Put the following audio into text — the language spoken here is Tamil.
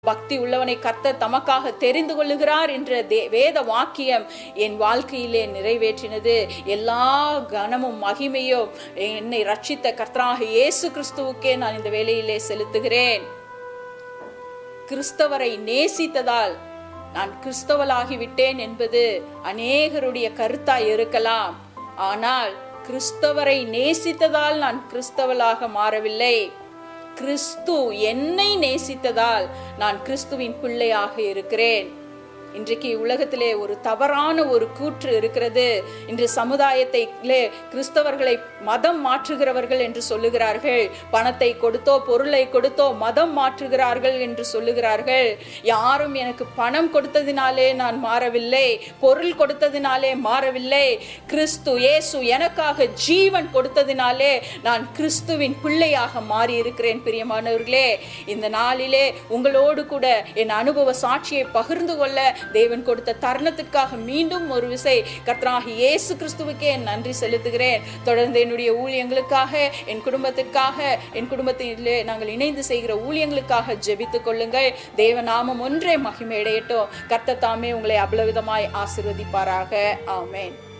பக்தி உள்ளவனை கர்த்தர் தமக்காக தெரிந்து கொள்ளுகிறார் என்ற தே- வேத வாக்கியம் என் வாழ்க்கையிலே நிறைவேற்றினது எல்லா கனமும் மகிமையும் என்னை ரட்சித்த கர்த்தராக இயேசு கிறிஸ்துவுக்கே நான் இந்த வேலையிலே செலுத்துகிறேன் கிறிஸ்தவரை நேசித்ததால் நான் கிறிஸ்தவளாகி விட்டேன் என்பது அநேகருடைய கருத்தாய் இருக்கலாம் ஆனால் கிறிஸ்தவரை நேசித்ததால் நான் கிறிஸ்தவளாக மாறவில்லை கிறிஸ்து என்னை நேசித்ததால் நான் கிறிஸ்துவின் பிள்ளையாக இருக்கிறேன் இன்றைக்கு உலகத்திலே ஒரு தவறான ஒரு கூற்று இருக்கிறது இன்று சமுதாயத்தை கிறிஸ்தவர்களை மதம் மாற்றுகிறவர்கள் என்று சொல்லுகிறார்கள் பணத்தை கொடுத்தோ பொருளை கொடுத்தோ மதம் மாற்றுகிறார்கள் என்று சொல்லுகிறார்கள் யாரும் எனக்கு பணம் கொடுத்ததினாலே நான் மாறவில்லை பொருள் கொடுத்ததினாலே மாறவில்லை கிறிஸ்து இயேசு எனக்காக ஜீவன் கொடுத்ததினாலே நான் கிறிஸ்துவின் பிள்ளையாக மாறி இருக்கிறேன் பிரியமானவர்களே இந்த நாளிலே உங்களோடு கூட என் அனுபவ சாட்சியை பகிர்ந்து கொள்ள தேவன் கொடுத்த தருணத்திற்காக மீண்டும் ஒரு விசை கர்த்தராக இயேசு கிறிஸ்துவுக்கே என் நன்றி செலுத்துகிறேன் தொடர்ந்து என்னுடைய ஊழியங்களுக்காக என் குடும்பத்திற்காக என் குடும்பத்திலே நாங்கள் இணைந்து செய்கிற ஊழியங்களுக்காக ஜெபித்துக் கொள்ளுங்கள் தேவ நாமம் ஒன்றே மகிமையடையட்டும் கர்த்தர் தாமே உங்களை அவ்வளவிதமாய் ஆசிர்வதிப்பாராக ஆமென்